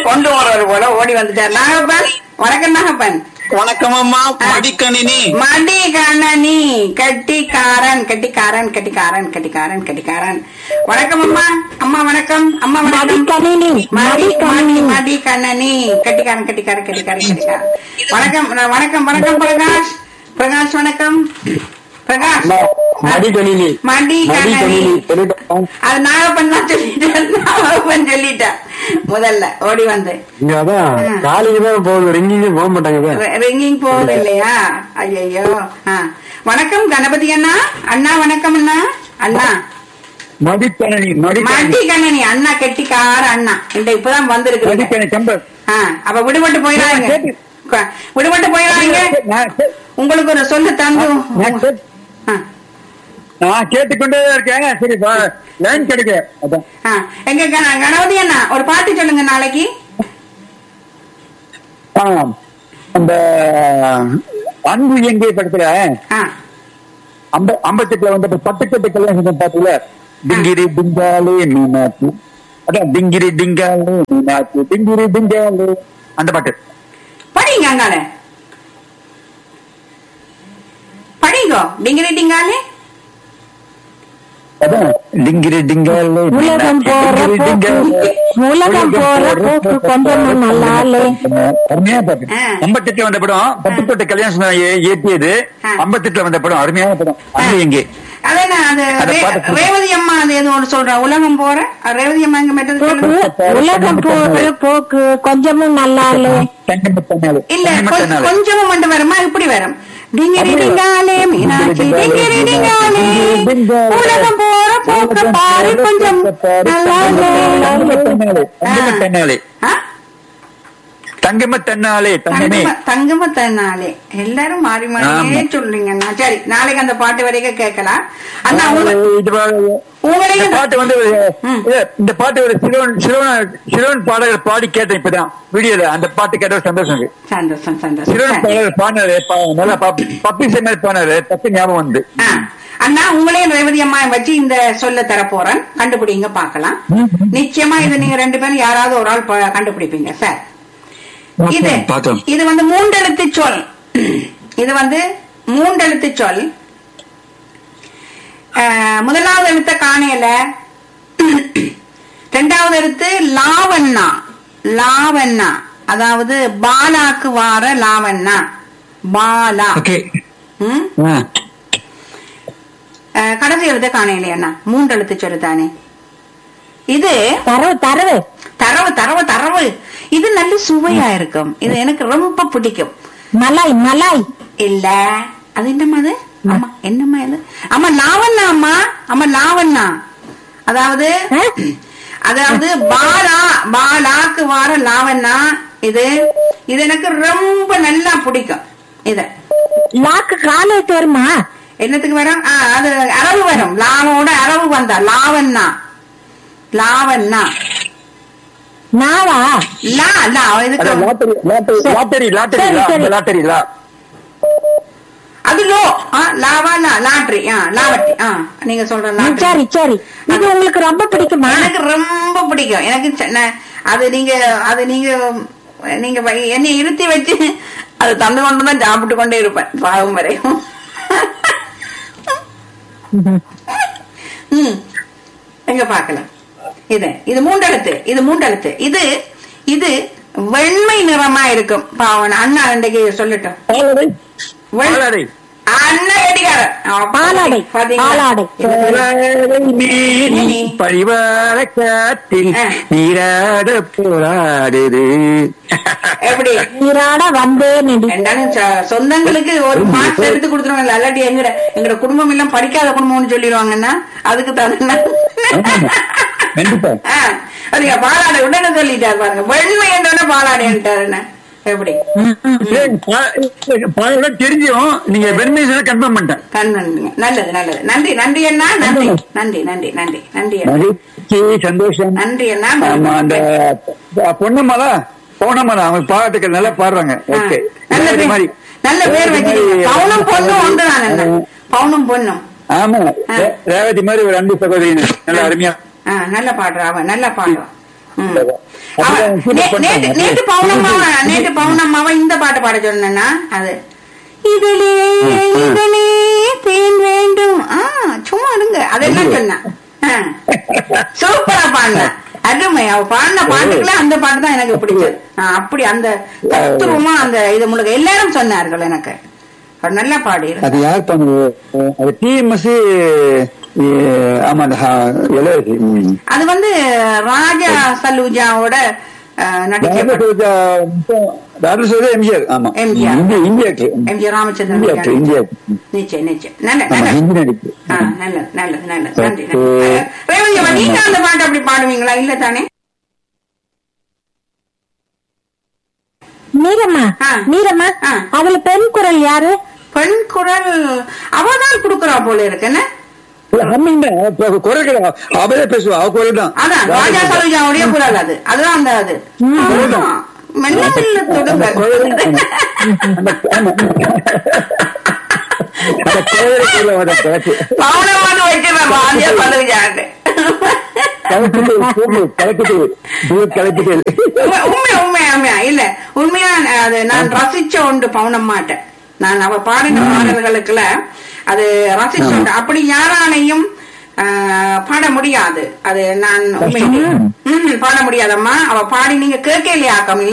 கொண்டு போறவர் போல ஓடி வந்துட்டார் நாகப்பன் வணக்கம் நாகப்பன் வணக்கம் அம்மா மடிக்கணினி மடி கண்ணனி கட்டிக்காரன் கட்டிக்காரன் கட்டிக்காரன் கட்டிக்காரன் கட்டிக்காரன் வணக்கம் அம்மா அம்மா வணக்கம் அம்மா வணக்கம் கணினி மடி மடி மடி கண்ணனி கட்டிக்காரன் கட்டிக்காரன் கட்டிக்காரன் கட்டிக்காரன் வணக்கம் நான் வணக்கம் வணக்கம் பிரகாஷ் பிரகாஷ் வணக்கம் பிரகாஷ் மடிக்கணினி மடி கண்ணனி மடிக்கணினி சொல்லிட்டோம் அது நாகப்பன் தான் சொல்லிட்டேன் நாகப்பன் சொல்லிட்டேன் முதல்ல ஓடி வந்து இங்க அதான் காலையில தான் போகுது ரிங்கிங்க போக மாட்டாங்க ரிங்கிங் போகுது இல்லையா ஐயோ வணக்கம் கணபதி அண்ணா அண்ணா வணக்கம் அண்ணா அண்ணா மடிக்கணினி மடி கண்ணனி அண்ணா கெட்டிக்கார அண்ணா இந்த இப்பதான் வந்திருக்கு மடிக்கணி கம்பர் அப்ப விடுபட்டு போயிடாதீங்க கேட்டு. க- விடுபட்டு போயிடாதீங்க உங்களுக்கு ஒரு சொல்லு தந்து ஆ, நான் கேட்டுக்கொண்டே தான் இருக்கேன் சரி லைன் கிடைக்க அதான் ஆ. எங்க கண- கணபதி அண்ணா ஒரு பாட்டு சொல்லுங்க நாளைக்கு ஆ, அந்த அன்பு எங்கே படத்துல ஆ அம்ப ஐம்பத்தெட்டுல வந்து பட்டுக்கட்டு கல்யாணம் பாத்துல டிங்கிரி டிங்காலே மீனாச்சு அதான் டிங்கிரி டிங்காலே மீனாச்சு டிங்கிரி டிங்காலே அந்த பாட்டு படிங்க அங்கால படிங்கோ டிங்கிரி டிங்காலே அதான் டிங்கிரி டிங்காலே உலகம் போற போக்கு உலகம் போற போக்கு கொஞ்சமும் நல்லாலே அருமையான பாட்டு ஆ. ஐம்பத்தெட்டுல வந்த படம் பட்டுக்கோட்டை கல்யாணம் ஏ- ஏற்றியது ஆ. ஐம்பத்தெட்டுல வந்த படம் அருமையான படம் அன்பு எங்கே அது என்ன அது அத ரே- பாத்து- ரேவதி அம்மா அது ஏதோ ஒன்று சொல்ற உலகம் போற அது ரேவதி அம்மா எங்க மெட்டது போக்கு சொல்லுங்க உலகம் போற போக்கு கொஞ்சமும் நல்லாலே தங்கமத்தனாலே இல்ல கொ- தங்கமத்தனாலே கொஞ்சமும் வந்து வருமா இப்படி வரும் டிங்கிரி டிங்காலே மீனாட்சி டிங்கிரி டிங்காலே உலகம் போற போக்கு பாரு கொஞ்சம் நல்லாலே தங்கமத்தனாலே தங்கமத்தனாலே ஆ? தங்கமத்தனாலே தங்கமே தங்கம தங்கமத்தனாலே எல்லாரும் மாறி மாறியே ஆமா. சொல்றீங்கண்ணா சரி நாளைக்கு அந்த பாட்டு வரைக்கும் கேட்கலாம் அண்ணா உங்க இது பா- இந்த உங்களையும் பாட்டு வந்து ஒரு- ம். இல்ல, இந்த பாட்டு ஒரு சிறுவன் சிறுவன் சிறுவன் பாடகர் பாடி கேட்டேன் இப்பதான் வீடியோல அந்த பாட்டு கேட்ட ஒரு சந்தோஷம் இருக்கு சந்தோஷம் சிறுவன் சந்தோஷம் பாடகர் பாடினாரு பா- நல்லா பப்பி- பப்பி மாதிரி பாடினாரு தப்பு ஞாபகம் வந்து ஆ. அண்ணா உங்களையும் ரேவதி அம்மா வச்சு இந்த சொல்ல தர போறேன் கண்டுபிடிங்க பார்க்கலாம் நிச்சயமா இது நீங்க ரெண்டு பேரும் யாராவது ஒரு ஆள் ப- கண்டுபிடிப்பீங்க சார் இது பார்த்தோம் இது வந்து மூண்டெழுத்து சொல் இது வந்து மூண்டெழுத்து சொல் ஆ, முதலாவது எழுத்த காணையில ரெண்டாவது எழுத்து லாவண்ணா லாவண்ணா அதாவது பாலாக்கு வார லாவண்ணா பாலா ஓகே ம் அஹ், கடைசி எழுத்து காணையிலே அண்ணா மூன்று எழுத்து சொல்லு தானே இது தரவு தரவு தரவு தரவு தரவு இது நல்ல சுவையா இருக்கும் இது எனக்கு ரொம்ப பிடிக்கும் மலாய் மலாய் இல்ல அது என்னம்மா அது அம்மா என்னம்மா இது அம்மா லாவண்ணா அம்மா அம்மா லாவண்ணா அதாவது ஆ? அதாவது பாலா பாலாக்கு வார லாவண்ணா இது இது எனக்கு ரொம்ப நல்லா பிடிக்கும் இது லாக்கு காலேஜ் வருமா என்னத்துக்கு வரும் ஆ, அது அரவு வரும் லாவோட அரவு வந்தா லாவண்ணா லாவண்ணா நாவா லா லா இதுக்கு லாட்டரி லாட்டரி லாட்டரி சரி, லாட்டரி சரி. லாட்டரி லா அது லோ ஆ, லாவா லா லாட்ரி ஆ லாவட்டி ஆ நீங்க சொல்ற ம், லாட்ரி சரி சரி இது உங்களுக்கு ரொம்ப பிடிக்குமா எனக்கு ரொம்ப பிடிக்கும் எனக்கு ச- நான் அது நீங்க அது நீங்க நீங்க வை- என்னை இருத்தி வச்சு அது தந்து கொண்டு தான் சாப்பிட்டு கொண்டே இருப்பேன் பாவம் வரையும் ம் எங்க பார்க்கலாம் இது இது மூண்டெழுத்து இது மூண்டெழுத்து இது இது வெண்மை நிறமா இருக்கும் பாவன் அண்ணா இன்றைக்கு சொல்லட்டும் பாலடை வெண்- பாலடை அண்ணா கட்டிக்காரன் பாலாடை, பாலாடை. பாலடை மீறி பரிவார காத்தில் ஆ. நீராட போராடுது எப்படி நீராட வந்தேன் நடி இருந்தாலும் ச- சொந்தங்களுக்கு ஒரு மார்க்ஸ் எடுத்து கொடுத்துருவாங்க அல்லாட்டி எங்கட எங்கட குடும்பம் எல்லாம் படிக்காத குடும்பம்னு சொல்லிடுவாங்கன்னா அதுக்கு தான் ஆமா. கண்டிப்பா அதுங்க பாலாடை உடனே சொல்லிட்டாரு பாருங்க வெண்மை என்றோட பாலாடைன்ட்டாருன்னு எப்படி ஏய், பா- பாலடை தெரிஞ்சும் நீங்க வெண்மை கன்ஃபார்ம் பண்ணிட்டேன் கண்ணு நல்லது நல்லது நன்றி நன்றி அண்ணா நன்றி நன்றி நன்றி நன்றி நன்றி அண்ணா. மகிழ்ச்சி சந்தோஷம் நன்றி அண்ணா ஆமா அந்த பொண்ணம்மாலா பௌனம்மாலா அவங்க பாட்டுகள் நல்லா பாடுறாங்க ஆ, ஓகே நல்ல இது பேர் மாதிரி நல்ல பேர் வச்சிருக்கீங்க பவுனும் பொண்ணும் ஒன்று தான் என்ன பவுனும் பொண்ணும் ஆமா ஆ. ரே- ரேவதி மாதிரி ஒரு அன்பு சகோதரி நல்ல அருமையா ஆ, நல்ல பாடுறா அவன் நல்ல பாடுறான் ம். அப்படிதான் அவ- feel நே- பண்ணாங்க. நேத்து நேத்து பௌர்ணமாவ நேத்து பௌர்ணமாவ இந்த பாட்டு பாட சொன்னா அது இதழே இதழே தேன் வேண்டும் ஆ சும்மா இருங்க அது என்ன சொன்னா ஆ. சூப்பரா பாடின அருமை அவ பாடின பாட்டுக்குள்ள அந்த பாட்டு தான் எனக்கு பிடிச்சது ஆ, அப்படி அந்த தத்துவமா அந்த இது முழுக்க எல்லாரும் சொன்னார்கள் எனக்கு அவர் நல்லா பாடி அது யார் பண்ணுது அது டிஎம்எஸ் ஆமா அந்த இளையராஜா. ம். அது வந்து ராஜா சலூஜாவோட அஹ், நடிக்கப்பட்ட ராஜசோஜா ராஜசோஜா எம்ஜிஆர் ஆமா எம்ஜிஆர். இந்திய இந்திய actor. எம்ஜி ராமச்சந்திரன் இந்திய actor, இந்திய actor. நிச்சயம் நிச்சயம் நல்ல ஆமா நல்ல ஹிந்தி நடிப்பு ஆ, நல்லது நல்லது நல்லது நன்றி நன்றி ரேவதியம்மா நீங்க அந்த பாட்டு அப்படி பாடுவீங்களா இல்ல தானே மீரம்மா ஆ. மீரம்மா ஆ. அதுல பெண் குரல் யாரு பெண் குரல் அவதான் குடுக்கறா போல இருக்கு என்ன ஹம்மிங் தான் இப்ப குரல் கிடையாது அவளே பேசுவா அவ குரல் தான் அதான் ராஜா சரோஜாவுடைய குரல் அது அதுதான் அந்த அது ஆ, மெல்ல மெல்ல தொடுங்க அந்த ஆமா. அந்த குரல் குரல வர கலக்கு பவனமான வைக்கிறேன் ராஜா சரோஜான்னு கலக்குது கூப்பு, கலக்குது தூர் கலக்குது உண்மை உண்மை உண்மையா உண்மையா இல்ல உண்மையா அது நான் ரசிச்ச உண்டு பவுனம்மாட்ட நான் அவ பாடின பாடல்களுக்குள்ள அது ரசிச்ச உண்டு அப்படி யாராலையும் ஆஹ், பாட முடியாது அது நான் உண்மையிலே ம், பாட முடியாதம்மா அவ பாடி நீங்க கேட்கலையாக்கம் இல்லையா